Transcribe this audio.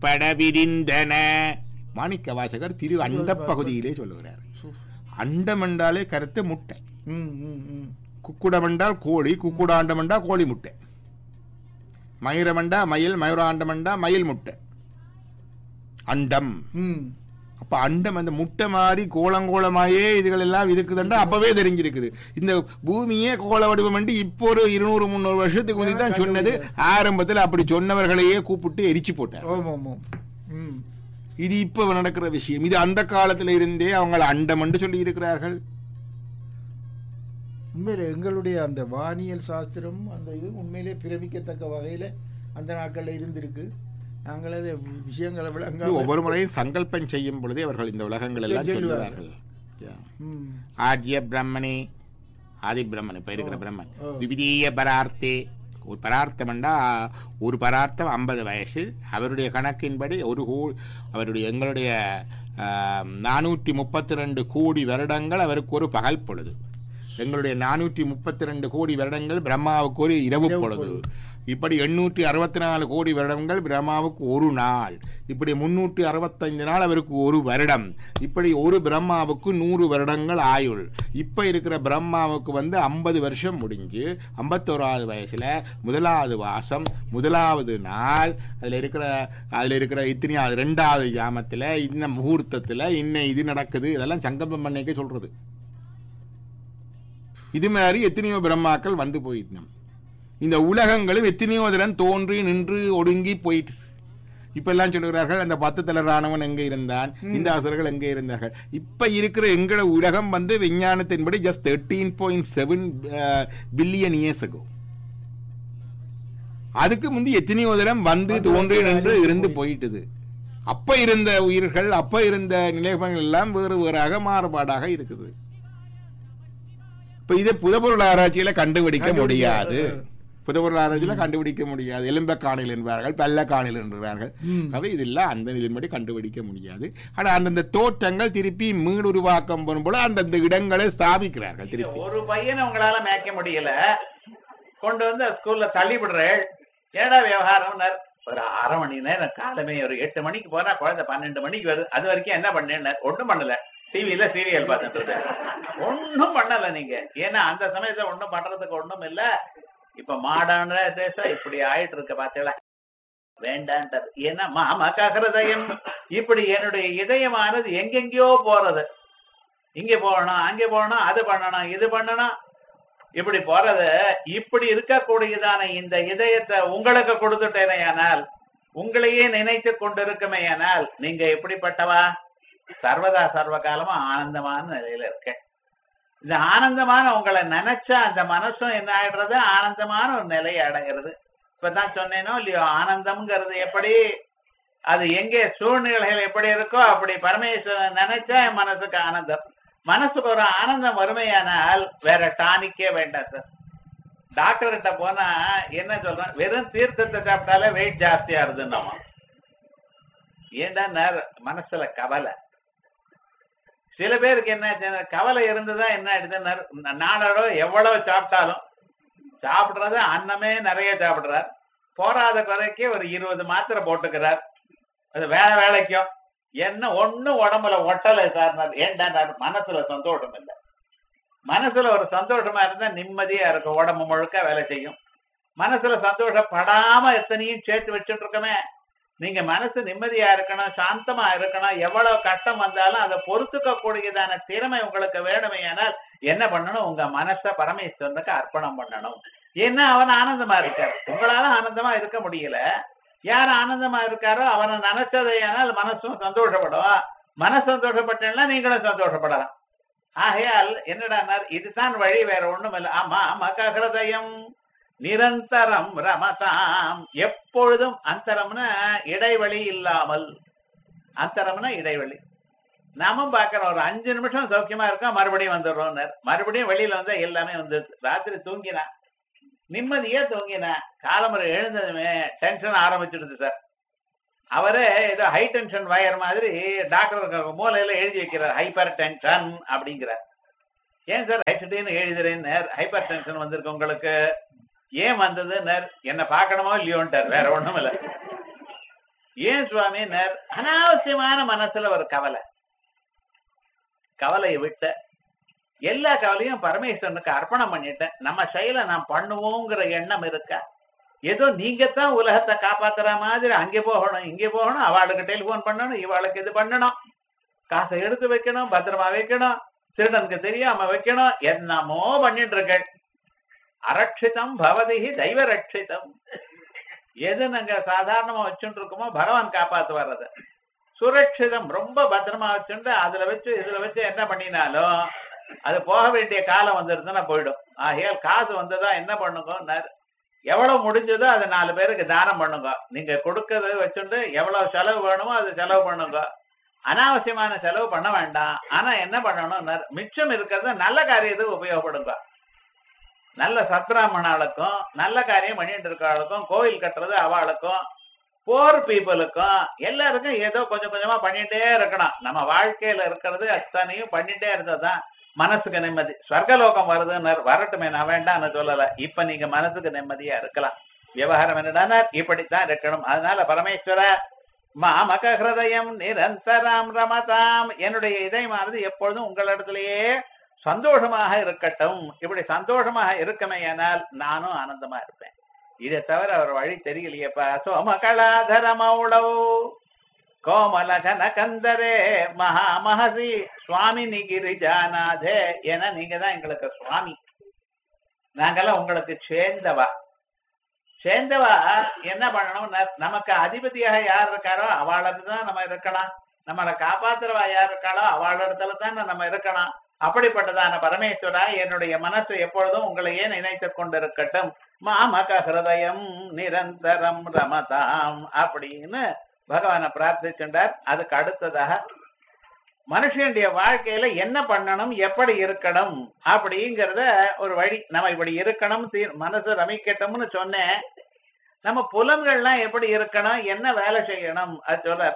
உட்பட விரிந்தன மாணிக்க வாசகர் திரு அண்ட பகுதியிலே சொல்லுகிறார் அண்டம் என்றாலே கருத்து முட்டை ம் ம் ம் குக்குடம் என்றால் கோழி குக்குடாண்டம் என்றால் கோழி முட்டை மயூரமண்டா மயில் மயூராண்டமண்டா மயில் முட்டை அண்டம் ம் அப்ப அண்டம் அந்த முட்டை மாதிரி கோலங்கோலமாயே இதுகள் எல்லாம் இருக்குதுன்றா அப்பவே தெரிஞ்சிருக்குது இந்த பூமியே கோல வடிவம் என்று இப்போ ஒரு இருநூறு முந்நூறு வருஷத்துக்கு முந்தி தான் சொன்னது ஆரம்பத்தில் அப்படி சொன்னவர்களையே கூப்பிட்டு எரிச்சு போட்டார் ஓம் ஓம் ஓம் ம் இது இப்ப நடக்கிற விஷயம் இது அந்த காலத்துல இருந்தே அவங்க அண்டம் என்று சொல்லி இருக்கிறார்கள் உண்மையிலே எங்களுடைய அந்த வானியல் சாஸ்திரம் அந்த இது உண்மையிலே பிரமிக்கத்தக்க வகையில் அந்த நாட்களில் இருந்திருக்கு நாங்கள் அதை விஷயங்களை இது விளங்க ஒவ்வொரு முறையும் சங்கல்பம் செய்யும் பொழுதே அவர்கள் இந்த உலகங்கள் எல்லாம் சொல்லுவார்கள். சொல்லுவார்கள் Yeah. ம் ஆர்ய பிரம்மனே ஆதி பிரம்மன் இப்ப இருக்கிற பிரம்மன் ஓ. விவிதீய பரார்த்தே ஒரு பரார்த்தம்ண்டா ஒரு பரார்த்தம் ஐம்பது வயசு அவருடைய கணக்கின்படி ஒரு கோ அவருடைய எங்களுடைய நானூற்றி முப்பத்தி ரெண்டு கோடி வருடங்கள் அவருக்கு ஒரு பகல் பொழுது எங்களுடைய நானூற்றி முப்பத்தி ரெண்டு கோடி வருடங்கள் பிரம்மாவுக்கு ஒரு இரவு இரவு பொழுது பொழுது. இப்படி எண்ணூற்றி அறுபத்தி நாலு கோடி வருடங்கள் பிரம்மாவுக்கு ஒரு நாள் இப்படி முன்னூற்றி அறுபத்தைந்து நாள் அவருக்கு ஒரு வருடம் இப்படி ஒரு பிரம்மாவுக்கு நூறு வருடங்கள் ஆயுள் இப்போ இருக்கிற பிரம்மாவுக்கு வந்து ஐம்பது வருஷம் முடிஞ்சு ஐம்பத்தோராவது வயசுல முதலாவது வாசம் முதலாவது நாள் அதில் இருக்கிற அதில் இருக்கிற இத்தனையாவது ரெண்டாவது ஜாமத்தில் இன்ன முகூர்த்தத்தில் இன்ன இது நடக்குது இதெல்லாம் சங்கல்பம் பண்ணிக்க சொல்றது இது மாதிரி எத்தனையோ பிரம்மாக்கள் வந்து போயிட்டோம் இந்த உலகங்களும் எத்தனையோ தினம் தோன்றி நின்று ஒடுங்கி போயிட்டு இப்ப எல்லாம் சொல்லுகிறார்கள் அந்த பத்து தலை ராணவன் எங்க இருந்தான் இந்த அசுரர்கள் எங்க இருந்தார்கள் இப்ப இருக்கிற எங்களோட உலகம் வந்து விஞ்ஞானத்தின்படி just thirteen point seven billion years ago அதுக்கு முந்தி எத்தனையோ தினம் வந்து தோன்றி நின்று இருந்து போயிட்டுது அப்ப இருந்த உயிர்கள் அப்ப இருந்த நிலைமைகள் எல்லாம் வேறு வேறாக மாறுபாடாக இருக்குது இப்ப இதை புதப்பொருள் ஆராய்ச்சியில கண்டுபிடிக்க கண்டுபிடிக்க, முடியாது அஹ். புதப்பொருள் ஆராய்ச்சியில கண்டுபிடிக்க முடியாது எலும்ப காணில் என்பார்கள் பல்ல காணில் என்றார்கள் ம். அவை இதெல்லாம் அந்த இதன்படி கண்டுபிடிக்க முடியாது ஆனா அந்தந்த தோற்றங்கள் திருப்பி மீளுருவாக்கம் பண்ணும்போது அந்தந்த இடங்களை ஸ்தாபிக்கிறார்கள் நீங்க திருப்பி ஒரு பையனை உங்களால மேய்க்க முடியல கொண்டு வந்து ஸ்கூல்ல தள்ளி விடுறேள் ஏடா விவகாரம்னார் ஒரு அரை மணி நேரம் காலமே ஒரு எட்டு மணிக்கு போனா குழந்தை பன்னெண்டு மணிக்கு வருது அது வரைக்கும் என்ன பண்ணேன் ஒண்ணும் பண்ணல டிவில சீரியல் பார்த்துட்டு இருக்கேன் ஒண்ணும் பண்ணல நீங்க ஏன்னா அந்த சமயத்துல ஒண்ணும் பண்றதுக்கு ஒண்ணும் இல்ல இப்ப மாடான தேசம் இப்படி ஆயிட்டு இருக்க பாத்தீங்களா வேண்டான்றது ஏன்னா மாமக ஹிருதயம் இப்படி என்னுடைய இதயமானது எங்கெங்கேயோ போறது இங்க போகணும் அங்க போகணும் அது பண்ணணும் இது பண்ணணும் இப்படி போறது இப்படி இருக்கக்கூடியதான இந்த இதயத்தை உங்களுக்கு கொடுத்துட்டேனையானால் உங்களையே நினைத்து கொண்டிருக்குமேயானால் நீங்க எப்படிப்பட்டவா சர்வதா சர்வ காலமா ஆனந்தமான நிலையில இருக்கேன் இந்த ஆனந்தமான உங்களை நினைச்சா அந்த மனசும் என்ன ஆயிடுறது ஆனந்தமான ஒரு நிலையை அடைகிறது இப்பதான் சொன்னேனோ இல்லையோ ஆனந்தம்ங்கிறது எப்படி அது எங்கே சூழ்நிலைகள் எப்படி இருக்கோ அப்படி பரமேஸ்வரன் நினைச்சா என் மனசுக்கு ஆனந்தம் மனசுக்கு ஒரு ஆனந்தம் வறுமையானால் வேற டானிக்கே வேண்டாம் சார் டாக்டர் கிட்ட போனா என்ன சொல்றான் வெறும் தீர்த்தத்தை சாப்பிட்டாலே வெயிட் ஜாஸ்தியா இருதுன்னு ஏண்டா நேர- மனசுல கவலை சில பேருக்கு என்ன ஆச்சுன்னா, கவலை இருந்ததா என்ன ஆயிடுதுன்னா நாளோட எவ்வளவு சாப்பிட்டாலும் சாப்பிடுறது அன்னமே நிறைய சாப்பிடுறார் போராத குறைக்கு ஒரு இருபது மாத்திரை போட்டுக்கிறார் அது வேலை வேலைக்கும் என்ன ஒண்ணும் உடம்புல ஒட்டலை சார் ஏன்டா நான் மனசுல சந்தோஷம் இல்லை மனசுல ஒரு சந்தோஷமா இருந்தா நிம்மதியா இருக்கும் உடம்பு முழுக்க வேலை செய்யும் மனசுல சந்தோஷப்படாம எத்தனையும் சேர்த்து வச்சுட்டு இருக்கமே நீங்க மனசு நிம்மதியா இருக்கணும் சாந்தமா இருக்கணும் எவ்வளவு கஷ்டம் வந்தாலும் அதை பொறுத்துக்க கூடியதான திறமை உங்களுக்கு வேணுமே ஆனால் என்ன பண்ணணும் உங்க மனசை பரமேஸ்வரனுக்கு அர்ப்பணம் பண்ணணும் ஏன்னா அவன் ஆனந்தமா இருக்கார் உங்களால ஆனந்தமா இருக்க முடியல யார் ஆனந்தமா இருக்காரோ அவனை நினைச்சதையானால் மனசும் சந்தோஷப்படும் மனசு சந்தோஷப்பட்டேன்னா நீங்களும் சந்தோஷப்படலாம் ஆகையால் என்னடா இதுதான் வழி வேற ஒண்ணும் இல்லை ஆமா மக ஹிருதயம் நிரந்தரம் ரமதாம் எப்பொழுதும் அந்தரம்னா இடைவெளி இல்லாமல் அந்தரம்னா இடைவெளி நாமும் பார்க்கிறோம் ஒரு அஞ்சு நிமிஷம் சௌக்கியமா இருக்கோம் மறுபடியும் வந்துடுறோம் மறுபடியும் வெளியில வந்தா எல்லாமே வந்துருது ராத்திரி தூங்கினா நிம்மதியா தூங்கினா காலமுறை எழுந்ததுமே டென்ஷன் ஆரம்பிச்சிடுது சார் அவரே ஏதோ ஹை டென்ஷன் வயர் மாதிரி டாக்டர் மூலையில எழுதி வைக்கிறார் ஹைப்பர் டென்ஷன் அப்படிங்கிறார் ஏன் சார் ஹைட்டேன்னு எழுதுறேன் ஹைப்பர் டென்ஷன் வந்திருக்கு உங்களுக்கு ஏன் வந்தது என்ன பார்க்கணுமோ இல்லையோன்ட்டார் வேற ஒண்ணும் இல்ல ஏன் சுவாமினர் அனாவசியமான மனசுல ஒரு கவலை கவலையை விட்ட எல்லா கவலையும் பரமேஸ்வரனுக்கு அர்ப்பணம் பண்ணிட்டேன் நம்ம செயலை நாம் பண்ணுவோங்கிற எண்ணம் இருக்கா ஏதோ நீங்க தான் உலகத்தை காப்பாத்துற மாதிரி அங்கே போகணும் இங்கே போகணும் அவளுக்கு டெலிபோன் பண்ணணும் இவாளுக்கு இது பண்ணணும் காசை எடுத்து வைக்கணும் பத்திரமா வைக்கணும் திருடனுக்கு தெரியாம வைக்கணும் என்னமோ பண்ணிட்டு இருக்க அரட்சிதம் பவதிஹி தெய்வ ரட்சிதம் எது நாங்க சாதாரணமா வச்சுட்டு இருக்கோமோ பகவான் காப்பாத்து வர்றது சுரட்சிதம் ரொம்ப பத்திரமா வச்சுட்டு அதுல வச்சு இதுல வச்சு என்ன பண்ணினாலும் அது போக வேண்டிய காலம் வந்துருதுன்னா போயிடும் ஆகையால் காசு வந்ததா என்ன பண்ணுங்க எவ்வளவு முடிஞ்சதோ அதை நாலு பேருக்கு தானம் பண்ணுங்க நீங்க கொடுக்கறத வச்சுட்டு எவ்வளவு செலவு வேணுமோ அது செலவு பண்ணுங்க அனாவசியமான செலவு பண்ண வேண்டாம் ஆனா என்ன பண்ணணும் மிச்சம் இருக்கிறத நல்ல காரியத்துக்கு உபயோகப்படுங்க நல்ல சத்ராமணாளுக்கும் நல்ல காரியம் பண்ணிட்டு இருக்காளுக்கும் கோவில் கட்டுறது அவளுக்கும் போர் பீப்புளுக்கும் எல்லாருக்கும் ஏதோ கொஞ்சம் கொஞ்சமா பண்ணிட்டே இருக்கணும் நம்ம வாழ்க்கையில இருக்கிறது அத்தனையும் பண்ணிட்டே இருந்ததுதான் மனசுக்கு நிம்மதி ஸ்வர்கலோகம் வருதுன்னு வரட்டுமே நான் வேண்டாம்னு சொல்லல இப்ப நீங்க மனசுக்கு நிம்மதியா இருக்கலாம் விவகாரம் என்னடானா இப்படித்தான் இருக்கணும் அதனால பரமேஸ்வர மாமக ஹிருதயம் நிரந்தரம் ரமதாம் என்னுடைய இதயமானது எப்பொழுதும் உங்களிடத்திலேயே சந்தோஷமாக இருக்கட்டும் இப்படி சந்தோஷமாக இருக்குமேயானால் நானும் ஆனந்தமா இருப்பேன் இதை தவிர அவர் வழி தெரியலையப்பா சோமகலாதர மௌளவ் கோமலகன கந்தரே மகா மகசி சுவாமி நிகிரிஜானாதே என நீங்க தான் எங்களுக்கு சுவாமி நாங்கெல்லாம் உங்களுக்கு சேர்ந்தவா சேர்ந்தவா என்ன பண்ணணும் நமக்கு அதிபதியாக யார் இருக்காரோ அவளுக்கு தான் நம்ம இருக்கலாம் நம்மளை காப்பாத்துறவா யார் இருக்காளோ அவளிடத்துல தான் நம்ம இருக்கணும் அப்படிப்பட்டதான பரமேஸ்வரா என்னுடைய மனசு எப்பொழுதும் உங்களையே நினைத்துக் கொண்டிருக்கட்டும் மாமக ஹிருதயம் நிரந்தரம் ரமதாம் அப்படின்னு பகவானை பிரார்த்திச்சுட்டார் அதுக்கு அடுத்ததாக மனுஷனுடைய வாழ்க்கையில என்ன பண்ணணும் எப்படி இருக்கணும் அப்படிங்கறத ஒரு வழி நம்ம இப்படி இருக்கணும் மனசு ரமிக்கட்டும்னு சொன்னேன் நம்ம புலன்கள்லாம் எப்படி இருக்கணும் என்ன வேலை செய்யணும் அது சொல்ல